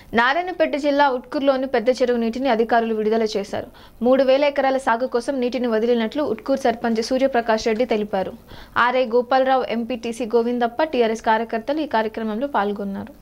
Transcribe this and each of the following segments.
నారాయణపేట జిల్లా ఉట్కూరులోని పెద్ద చెరువు నీటిని అధికారులు విడుదల చేశారు మూడు వేల ఎకరాల సాగు కోసం నీటిని వదిలినట్లు ఉట్కూరు సర్పంచ్ సూర్యప్రకాష్ రెడ్డి తెలిపారు RI Gopalarao MPTC Govindappa TRS కార్యకర్తలు ఈ కార్యక్రమంలో పాల్గొన్నారు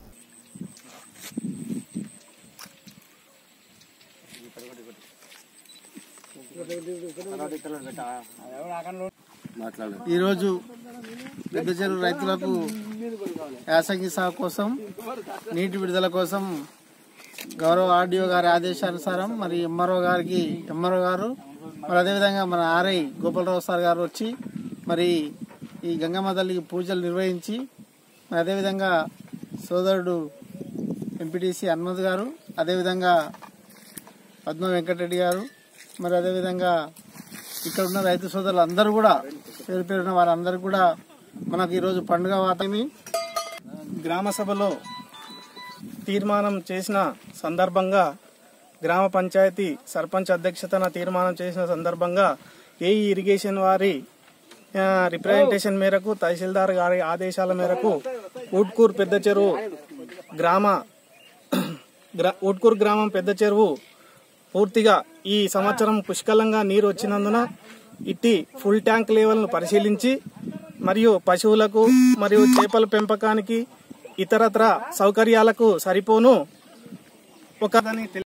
ఈరోజు పెద్ద చెరువు రైతులకు యాసంగి సాగు కోసం నీటి విడుదల కోసం గౌరవ ఆర్డీఓ గారి ఆదేశానుసారం మరి ఎంఆర్ఓ గారికి ఎంఆర్ఓ గారు మరి అదేవిధంగా మన ఆర్ఐ గోపాలరావు సార్ గారు వచ్చి మరి ఈ గంగమ్మ తల్లికి పూజలు నిర్వహించి మరి అదేవిధంగా సోదరుడు ఎంపీటీసీ హనుమంత్ గారు అదేవిధంగా పద్మ వెంకటరెడ్డి గారు మరి అదేవిధంగా ఇక్కడ ఉన్న రైతు సోదరులు అందరూ కూడా పేరు పేరున్న వారందరూ కూడా మనకు ఈరోజు పండుగ వాతావరణం గ్రామ సభలో తీర్మానం చేసిన సందర్భంగా గ్రామ పంచాయతీ సర్పంచ్ అధ్యక్షతన తీర్మానం చేసిన సందర్భంగా ఏ ఇరిగేషన్ వారి ఆ, రిప్రజెంటేషన్ మేరకు తహసీల్దార్ గారి ఆదేశాల మేరకు ఊట్కూర్ పెద్ద చెరువు గ్రామ గ్రా ఊట్కూర్ గ్రామం పెద్ద చెరువు పూర్తిగా ఈ సంవత్సరం పుష్కలంగా నీరు వచ్చినందున ఇట్టి ఫుల్ ట్యాంక్ లెవెల్ను పరిశీలించి మరియు పశువులకు మరియు చేపల పెంపకానికి ఇతరత్ర సౌకర్యాలకు సరిపోను ఒక